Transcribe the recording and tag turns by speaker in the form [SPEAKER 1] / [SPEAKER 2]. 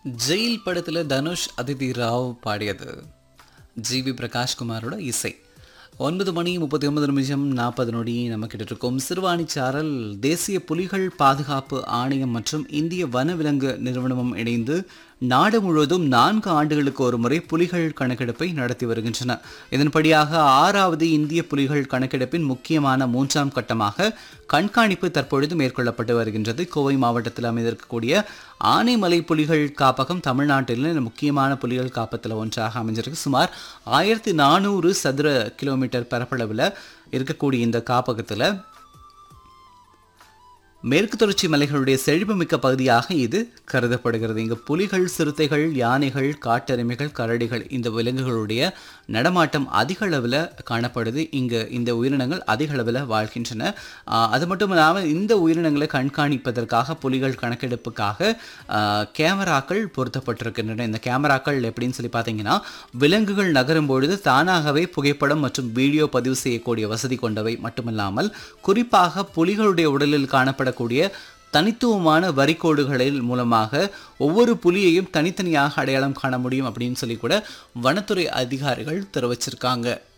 [SPEAKER 1] jail படத்துல தனுஷ் அதிதி ராவ் பாடியது GV பிரகாஷ்குமாரோட இசை ஒன்பது மணி முப்பத்தி ஒன்பது நிமிஷம் நாற்பது நொடி நம்ம கிட்ட இருக்கோம் சிறுவாணி சாரல் தேசிய புலிகள் பாதுகாப்பு ஆணையம் மற்றும் இந்திய வனவிலங்கு நிறுவனமும் இணைந்து நாடு முழுவதும் நான்கு ஆண்டுகளுக்கு ஒரு முறை புலிகள் கணக்கெடுப்பை நடத்தி வருகின்றன இதன்படியாக ஆறாவது இந்திய புலிகள் கணக்கெடுப்பின் முக்கியமான மூன்றாம் கட்டமாக கண்காணிப்பு தற்பொழுது மேற்கொள்ளப்பட்டு வருகின்றது கோவை மாவட்டத்தில் அமைந்திருக்கக்கூடிய ஆனைமலை புலிகள் காப்பகம் தமிழ்நாட்டில் முக்கியமான புலிகள் காப்பத்தில் ஒன்றாக அமைஞ்சிருக்கு சுமார் ஆயிரத்தி நானூறு சதுர கிலோமீட்டர் பரப்பளவில் இருக்கக்கூடிய இந்த காப்பகத்தில் மேற்கு தொடர்ச்சி மலைகளுடைய செழிப்புமிக்க பகுதியாக இது கருதப்படுகிறது இங்கு புலிகள் சிறுத்தைகள் யானைகள் காட்டெருமைகள் கரடிகள் இந்த விலங்குகளுடைய நடமாட்டம் அதிக அளவில் காணப்படுது இங்கு இந்த உயிரினங்கள் அதிக அளவில் வாழ்கின்றன ஆஹ் அது மட்டும் இல்லாமல் இந்த உயிரினங்களை கண்காணிப்பதற்காக புலிகள் கணக்கெடுப்புக்காக ஆஹ் கேமராக்கள் பொருத்தப்பட்டிருக்கின்றன இந்த கேமராக்கள் எப்படின்னு சொல்லி பார்த்தீங்கன்னா விலங்குகள் நகரும் பொழுது தானாகவே புகைப்படம் மற்றும் வீடியோ பதிவு செய்யக்கூடிய வசதி கொண்டவை மட்டுமல்லாமல் குறிப்பாக புலிகளுடைய உடலில் காணப்படக்கூடிய தனித்துவமான வரிக்கோடுகளில் மூலமாக ஒவ்வொரு புலியையும் தனித்தனியாக அடையாளம் காண முடியும் அப்படின்னு சொல்லி கூட வனத்துறை அதிகாரிகள் தெரிவிச்சிருக்காங்க